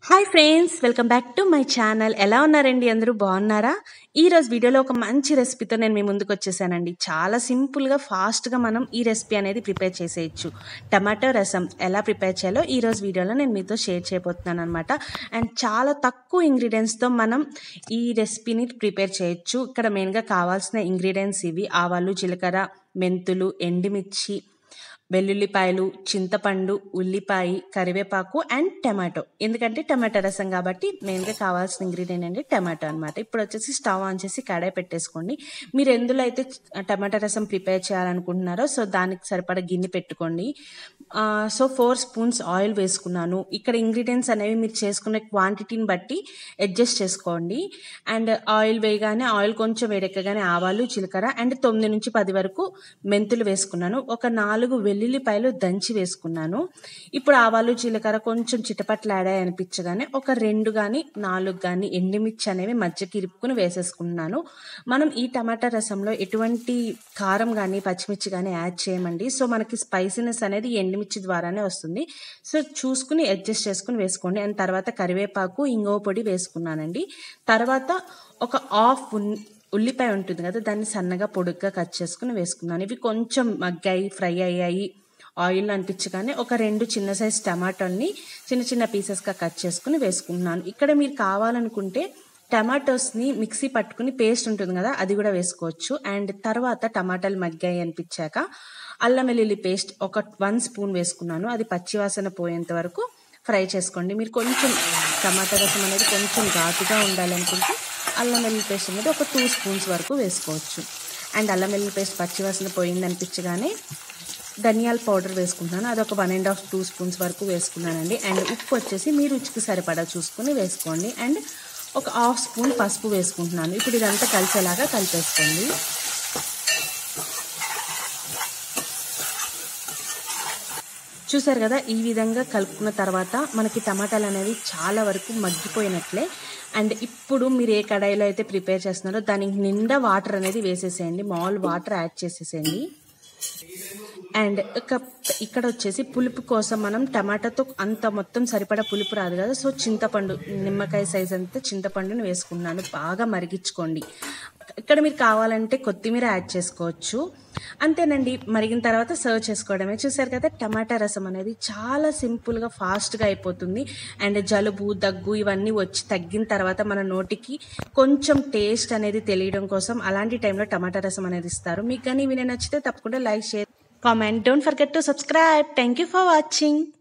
hi friends welcome back to my channel ఎలా ఉన్నారండి అందరూ బాగున్నారా ఈ రోజు వీడియోలో ఒక మంచి రెసిపీతో నేను మీ ముందుకు వచ్చేసానండి చాలా సింపుల్గా ఫాస్ట్గా మనం ఈ రెసిపీ అనేది ప్రిపేర్ చేసేయచ్చు టమాటో రసం ఎలా ప్రిపేర్ చేయాలో ఈ రోజు వీడియోలో నేను మీతో షేర్ చేయబోతున్నాను అనమాట అండ్ చాలా తక్కువ ఇంగ్రీడియంట్స్తో మనం ఈ రెసిపీని ప్రిపేర్ చేయొచ్చు ఇక్కడ మెయిన్గా కావాల్సిన ఇంగ్రీడియంట్స్ ఇవి ఆవాలు జీలకర్ర మెంతులు ఎండుమిర్చి వెల్లుల్లిపాయలు చింతపండు ఉల్లిపాయ కరివేపాకు అండ్ టమాటో ఎందుకంటే టమాటో రసం కాబట్టి మెయిన్గా కావాల్సిన ఇంగ్రీడియంట్ అంటే టమాటో అనమాట ఇప్పుడు వచ్చేసి స్టవ్ ఆన్ చేసి కడాయి పెట్టేసుకోండి మీరు ఎందులో అయితే టమాటో రసం ప్రిపేర్ చేయాలనుకుంటున్నారో సో దానికి సరిపడా గిన్నె పెట్టుకోండి సో ఫోర్ స్పూన్స్ ఆయిల్ వేసుకున్నాను ఇక్కడ ఇంగ్రీడియంట్స్ అనేవి మీరు చేసుకునే క్వాంటిటీని బట్టి అడ్జస్ట్ చేసుకోండి అండ్ ఆయిల్ వేయగానే ఆయిల్ కొంచెం వేడెక్కగానే ఆవాలు జీలకర్ర అండ్ తొమ్మిది నుంచి పది వరకు మెంతులు వేసుకున్నాను ఒక నాలుగు వెల్లుల్లిపాయలు దంచి వేసుకున్నాను ఇప్పుడు ఆవాలు జీలకర్ర కొంచెం చిటపట్లాడాయి అనిపించగానే ఒక రెండు కానీ నాలుగు కానీ ఎండుమిర్చి అనేవి మధ్యకి ఇరుపుకుని వేసేసుకున్నాను మనం ఈ టమాటా రసంలో ఎటువంటి కారం కానీ పచ్చిమిర్చి కానీ యాడ్ చేయమండి సో మనకి స్పైసీనెస్ అనేది ఎండుమిర్చి ద్వారానే వస్తుంది సో చూసుకుని అడ్జస్ట్ చేసుకుని వేసుకోండి అండ్ తర్వాత కరివేపాకు ఇంగో పొడి వేసుకున్నానండి తర్వాత ఒక హాఫ్ ఉల్లిపాయ ఉంటుంది కదా దాన్ని సన్నగా పొడుగ్గా కట్ చేసుకుని వేసుకున్నాను ఇవి కొంచెం మగ్గాయి ఫ్రై అయ్యాయి ఆయిల్ అనిపించగానే ఒక రెండు చిన్న సైజ్ టమాటోల్ని చిన్న చిన్న పీసెస్గా కట్ చేసుకుని వేసుకుంటున్నాను ఇక్కడ మీరు కావాలనుకుంటే టమాటోస్ని మిక్సీ పట్టుకుని పేస్ట్ ఉంటుంది కదా అది కూడా వేసుకోవచ్చు అండ్ తర్వాత టమాటాలు మగ్గాయి అనిపించాక అల్లం వెల్లుల్లి పేస్ట్ ఒక వన్ స్పూన్ వేసుకున్నాను అది పచ్చివాసన పోయేంత వరకు ఫ్రై చేసుకోండి మీరు కొంచెం టమాటా రసం అనేది కొంచెం ఘాటుగా ఉండాలనుకుంటే అల్లం వెల్లుల్లి పేస్ట్ అనేది ఒక టూ స్పూన్స్ వరకు వేసుకోవచ్చు అండ్ అల్లం వెల్లుల్లి పేస్ట్ పచ్చివాసన పోయింది అనిపించగానే ధనియాల పౌడర్ వేసుకుంటున్నాను అది ఒక one and half two spoons వరకు వేసుకున్నానండి అండ్ ఉప్పు వచ్చేసి మీ రుచికి సరిపడా చూసుకుని వేసుకోండి అండ్ ఒక హాఫ్ స్పూన్ పసుపు వేసుకుంటున్నాను ఇప్పుడు ఇదంతా కలిసేలాగా కలిపేసుకోండి చూసారు కదా ఈ విధంగా కలుపుకున్న తర్వాత మనకి టమాటాలు అనేవి చాలా వరకు మగ్గిపోయినట్లే అండ్ ఇప్పుడు మీరు ఏ కడాయిలో అయితే ప్రిపేర్ చేస్తున్నారో దానికి నిండా వాటర్ అనేది వేసేసేయండి మామూలు వాటర్ యాడ్ చేసేసేయండి అండ్ ఇక ఇక్కడ వచ్చేసి పులుపు కోసం మనం టమాటాతో అంత మొత్తం సరిపడా పులుపు రాదు కదా సో చింతపండు నిమ్మకాయ సైజ్ అంతా చింతపండుని వేసుకున్నాను బాగా మరిగించుకోండి ఇక్కడ మీరు కావాలంటే కొత్తిమీర యాడ్ చేసుకోవచ్చు అంతేనండి మరిగిన తర్వాత సర్వ్ చేసుకోవడమే చూసారు కదా టమాటా రసం అనేది చాలా సింపుల్గా ఫాస్ట్గా అయిపోతుంది అండ్ జలుబు దగ్గు ఇవన్నీ వచ్చి తగ్గిన తర్వాత మన నోటికి కొంచెం టేస్ట్ అనేది తెలియడం కోసం అలాంటి టైంలో టమాటా రసం అనేది ఇస్తారు మీకు కానీ ఇవి నచ్చితే తప్పకుండా like share comment don't forget to subscribe thank you for watching